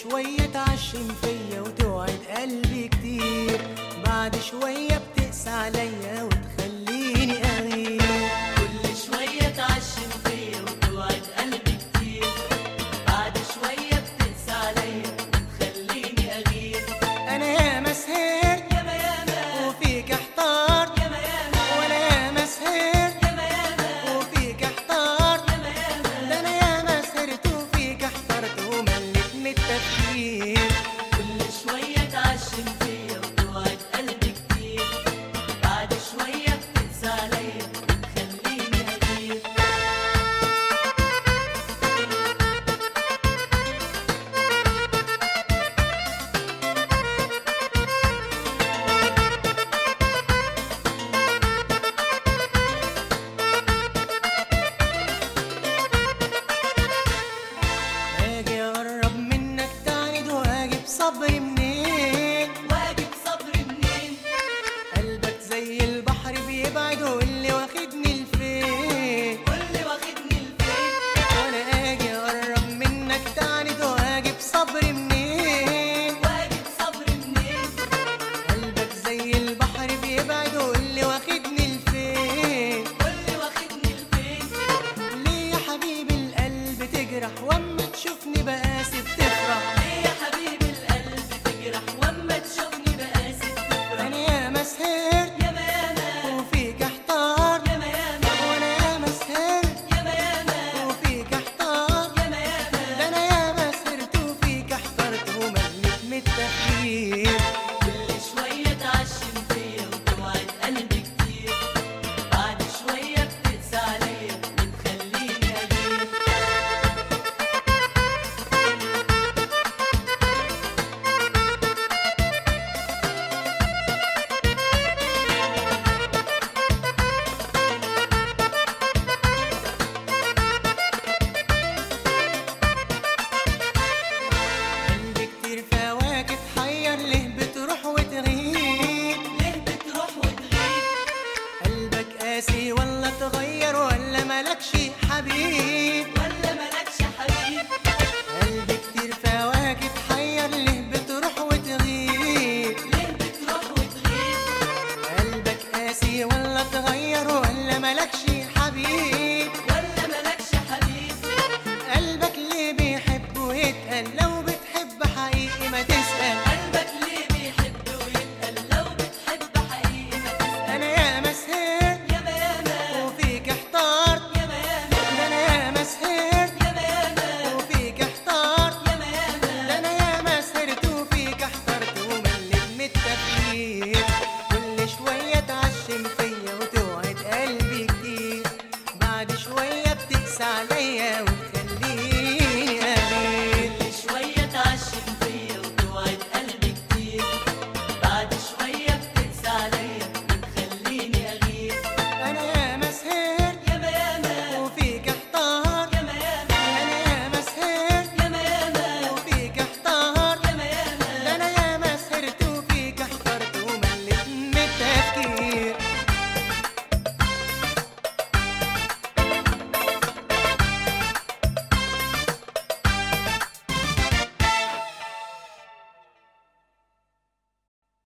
شوية تعشم فيا وتوعد قلبي كتير بعد شوية بتقسى عليا وتخليني أغير كل شوية تعشم فيا وتوعد قلبي كتير بعد شوية بتقسى عليا وتخليني أغير أنا ياما سهرت ياما ياما وفيك احترت ياما ياما وأنا ياما سهرت ياما ياما وفيك احترت ياما ياما ده أنا ياما سهرت وفيك احترت ومليت من التفكير كل شوية تعشم فيا وتوعد قلبي كتير بعد شوية بتقسى عليا وتخليني أغير أجي أقرب منك تعند وأجيب صبري منين واجب صبري منين قلبك زي البحر بيبعد واللي واخدني لفين واللي واخدني لفين وانا اجي اقرب منك تعند واجيب صبري منين واجب صبري منين قلبك زي البحر بيبعد واللي واخدني لفين واللي واخدني لفين ليه يا حبيبي القلب تجرح واما تشوفني بقاسي بتفرح ليه يا حبيبي القلب تجرح واما تشوفني بقاسي تفرح انا ياما سهرت ياما ياما وفيك احتار ياما ياما وانا ياما سهرت ياما ياما وفيك احتار ياما ياما ده انا ياما سهرت وفيك احترت ومليت من التفكير كل شوية تعشم فيا وتوعد قلبي كتير بعد شوية بتقسى عليا وتخليني أغير قلبي كتير فواكه تحير ليه بتروح وتغيب ليه بتروح وتغيب قلبك قاسي ولا تغير ولا ملكش حبيب ولا مالكش حبيب قلبي كتير فواكه تحير ليه بتروح وتغيب ليه بتروح وتغيب قلبك قاسي ولا تغير ولا ملكش حبيب ولا مالكش حبيب قلبك ليه بيحب ويتقل لو بتحب حقيقي ما تسأل قلبك ليه بيحب ويتقل لو بتحب حقيقي ما تسأل أنا ياما سهرت ياما ياما وفيك احترت ياما ياما ده أنا ياما سهرت ياما ياما وفيك احترت ياما ياما ده انا ياما سهرت وفيك احترت ومليت من التفكير كل شويه تعشم فيا وتوعد قلبي كتير بعد شويه بتقسى عليا وتخليني